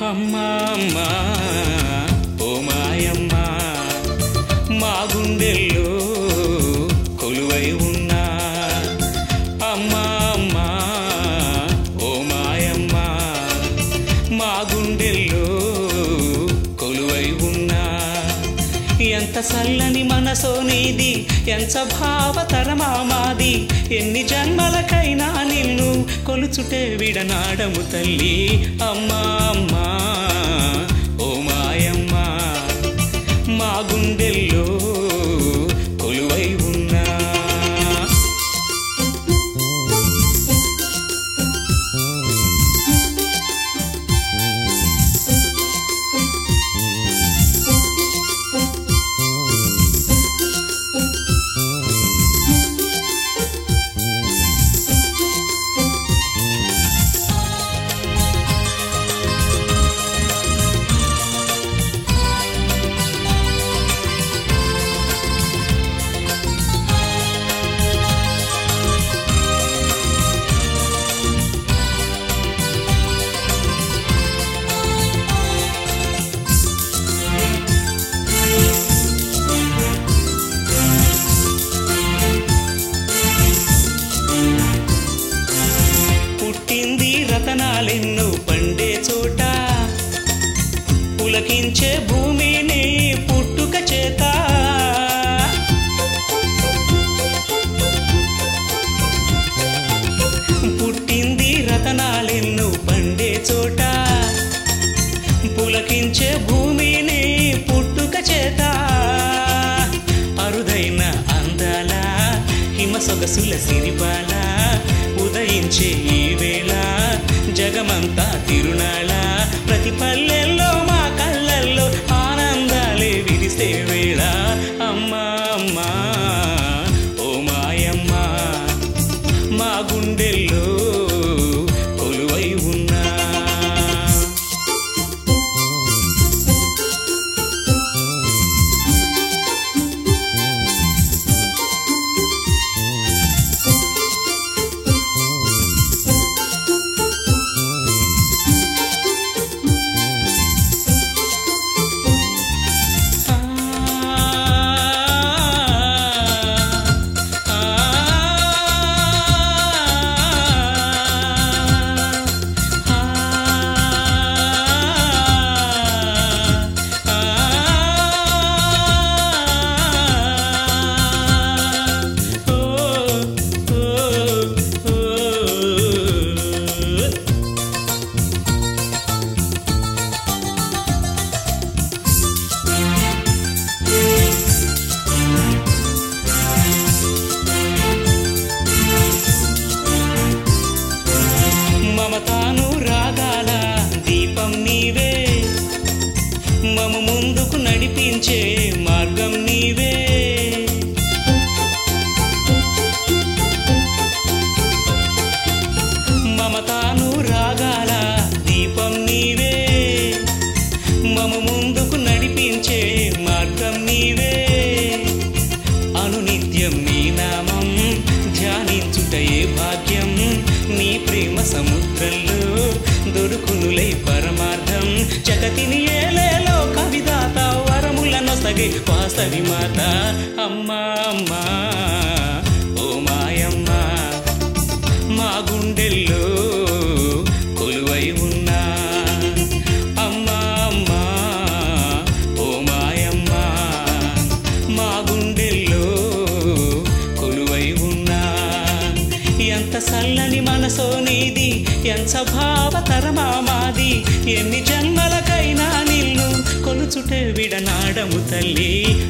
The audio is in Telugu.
అమ్మా అమ్మా ఓ మాయమ్మ మా గుండెల్లో కొలువై ఉన్నా అమ్మా అమ్మా ఓ మాయమ్మ మా గుండెల్లో కొలువై ఉన్నా ఎంత చల్లని మనసో నీది ఎంత భావతరమా మాది ఎన్ని జన్మలకైనా నిన్ను కొలుచుటే విడనాడము తల్లి అమ్మా అమ్మా ఓ మాయమ్మ మా గుండెల్లో కొలువై ఉన్నా పుట్టింది రతనాలెన్నో పండే చోట పులకించే భూమిని పుట్టుక చేత పుట్టింది రతనాలెన్నో పండే చోట పులకించే భూమిని పుట్టుక చేత అరుదైన అందాల హిమ సొగసుల సిరిపాల ఉదయించే ఈ వేళ జగమంతా తిరునాళ ప్రతి పల్లెల్లో మా కళ్ళల్లో ఆనందాలే విరిసే వేళ అమ్మా అమ్మా ఓ మాయమ్మ మా గుండెల్లో కొలువై ఉన్నా మమతాను రాగాల దీపం నీవే మమ ముందుకు నడిపించే మార్గం నీవే మమతాను రాగాల దీపం నీవే మమ ముందుకు నడిపించే మార్గం నీవే అనునిత్యం నీ నామం ధ్యానించుటయే భాగ్యం నీ ప్రేమ సముద్రంలో దొరుకునులై పరమార్థం జగతిని ఏలేలో కవిదాత వరముల నొసగే వాసవి మాత అమ్మా అమ్మా ఓ మాయమ్మ మా గుండెల్లో కొలువై ఉన్నా అమ్మా అమ్మా ఓ మాయమ్మ మా గుండెల్లో కొలువై ఉన్నా ఎంత చల్లని మనసో నీది ఎంత భావతరమా మాది ఎన్ని జన్మలకైనా నిన్ను కొలుచుటే విడనాడము తల్లి